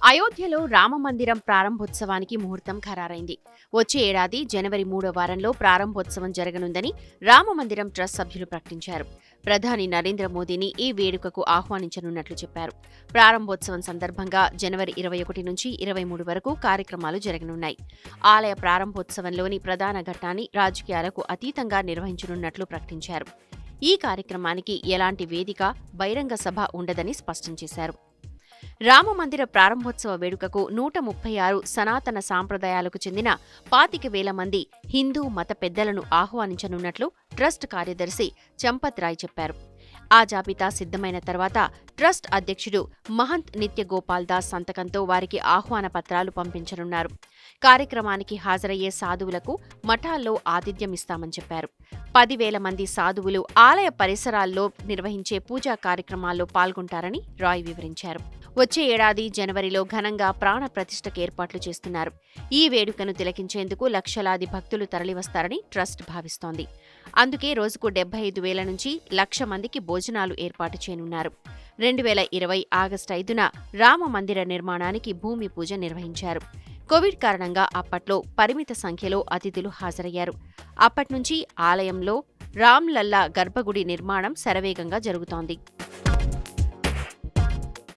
అయోధ్యలో రామమందిరం ప్రారంభోత్సవానికి ముహూర్తం ఖరారైంది వచ్చే ఏడాది జనవరి మూడో వారంలో ప్రారంభోత్సవం జరగనుందని రామమందిరం ట్రస్ట్ సభ్యులు ప్రకటించారు ప్రధాని నరేంద్ర మోదీని ఈ వేడుకకు ఆహ్వానించనున్నట్లు చెప్పారు ప్రారంభోత్సవం సందర్భంగా జనవరి ఇరవై ఒకటి నుంచి ఇరవై మూడు వరకు కార్యక్రమాలు జరగనున్నాయి ఆలయ ప్రారంభోత్సవంలోని ప్రధాన ఘట్టాన్ని రాజకీయాలకు అతీతంగా నిర్వహించనున్నట్లు ప్రకటించారు ఈ కార్యక్రమానికి ఎలాంటి వేదిక బహిరంగ సభ ఉండదని స్పష్టం చేశారు రామమందిర ప్రారంభోత్సవ వేడుకకు నూట ముప్పై ఆరు సనాతన సాంప్రదాయాలకు చెందిన పాతిక వేల మంది హిందూ మత పెద్దలను ఆహ్వానించనున్నట్లు ట్రస్ట్ కార్యదర్శి చంపత్ రాయ్ చెప్పారు ఆ జాబితా సిద్ధమైన తర్వాత ట్రస్ట్ అధ్యక్షుడు మహంత్ నిత్య గోపాల్ దాస్ సంతకంతో వారికి ఆహ్వాన పత్రాలు పంపించనున్నారు కార్యక్రమానికి హాజరయ్యే సాధువులకు మఠాల్లో ఆతిథ్యం ఇస్తామని చెప్పారు పదివేల మంది సాధువులు ఆలయ పరిసరాల్లో నిర్వహించే పూజా కార్యక్రమాల్లో పాల్గొంటారని రాయ్ వివరించారు వచ్చే ఏడాది జనవరిలో ఘనంగా ప్రాణ ప్రతిష్టకు ఏర్పాట్లు చేస్తున్నారు ఈ వేడుకను తిలకించేందుకు లక్షలాది భక్తులు తరలివస్తారని ట్రస్ట్ భావిస్తోంది అందుకే రోజుకు డెబ్బై ఐదు వేల నుంచి లక్ష మందికి భోజనాలు ఏర్పాటు చేయనున్నారు రెండు వేల ఇరవై ఆగస్టు ఐదున రామ మందిర నిర్మాణానికి భూమి పూజ నిర్వహించారు కోవిడ్ కారణంగా అప్పట్లో పరిమిత సంఖ్యలో అతిథులు హాజరయ్యారు అప్పట్నుంచి ఆలయంలో రామ్లల్లా గర్భగుడి నిర్మాణం శరవేగంగా జరుగుతోంది